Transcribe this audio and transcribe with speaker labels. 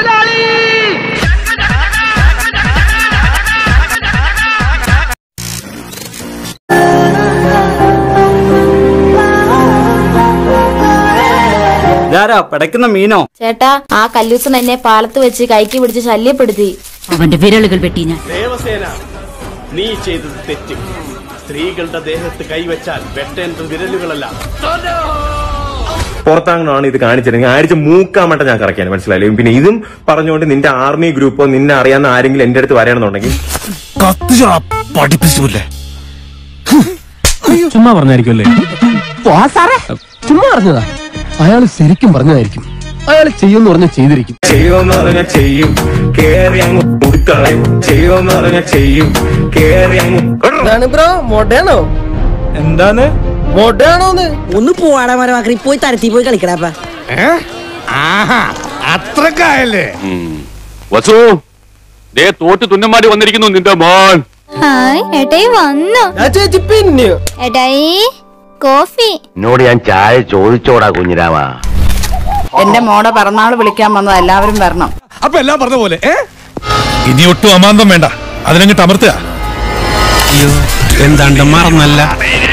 Speaker 1: ഇതാരാ പടക്കുന്ന മീനോ
Speaker 2: ചേട്ടാ ആ കല്ലൂസൻ എന്നെ പാലത്ത് വെച്ച് കൈക്ക് പിടിച്ച് ശല്യപ്പെടുത്തി
Speaker 3: അവന്റെ വിരലുകൾ വെട്ടി ഞാൻ
Speaker 4: ദേവസേന നീ ചെയ്തത് തെറ്റ് സ്ത്രീകളുടെ ദേഹത്ത് കൈവച്ചാൽ വെട്ടേണ്ടത് വിരലുകളല്ല
Speaker 5: പുറത്താങ്ങാണ് ഇത് കാണിച്ചിരുന്നെങ്കിൽ ആഴ്ച മൂക്കാൻ മട്ട ഞാൻ കറക്കിയാണ് മനസ്സിലായില്ലേ പിന്നെ ഇതും പറഞ്ഞുകൊണ്ട് നിന്റെ ആർമി ഗ്രൂപ്പോ നിന്നെ അറിയാവുന്ന ആരെങ്കിലും എന്റെ അടുത്ത് വരണമെന്നുണ്ടെങ്കിൽ
Speaker 6: പഠിപ്പിച്ചില്ലേ
Speaker 7: ചുമ്മാ പറഞ്ഞായിരിക്കുമല്ലേ ചുമ്മാ പറഞ്ഞതാ അയാൾ ശരിക്കും പറഞ്ഞതായിരിക്കും അയാൾ ചെയ്യുമെന്ന് പറഞ്ഞ ചെയ്തിരിക്കും
Speaker 5: ചെയ്യുമെന്ന് പറഞ്ഞാൽ ചെയ്യും കേറി അങ്ങ് ഉടുക്കളയും ചെയ്യുമെന്ന് പറഞ്ഞാൽ ചെയ്യും കേറി അങ്ങ്
Speaker 7: ബ്രോ മൊടയാണോ
Speaker 1: എന്താണ്
Speaker 7: മൊടയാണോന്ന്
Speaker 8: ഒന്ന് പോവാടാ മരമാക്കി പോയി തരത്തി പോയി കളിക്കടാപ്പ
Speaker 6: അത്രക്കായല്ലേ
Speaker 9: വസു ദേ തോറ്റ് തുന്നമാടി വന്നിരിക്കുന്നു നിന്റെ മോൻ
Speaker 2: ഹായ് ഏട്ടായി വന്നു
Speaker 7: ചേച്ചി പിന്നെയോ
Speaker 2: ഏട്ടായി കോഫി
Speaker 9: എന്നോട് ഞാൻ ചായ ചോദിച്ചോടാ കുഞ്ഞിരാമ
Speaker 3: എന്റെ മോടെ പിറന്നാൾ വിളിക്കാൻ വന്നത് എല്ലാവരും വരണം
Speaker 6: അപ്പൊ എല്ലാം പറഞ്ഞ പോലെ ഏ ഇനി ഒട്ടും അമാന്തം വേണ്ട അതിനങ്ങിട്ട് അമർത്തുക
Speaker 7: എന്താണ്ട് മറന്നല്ല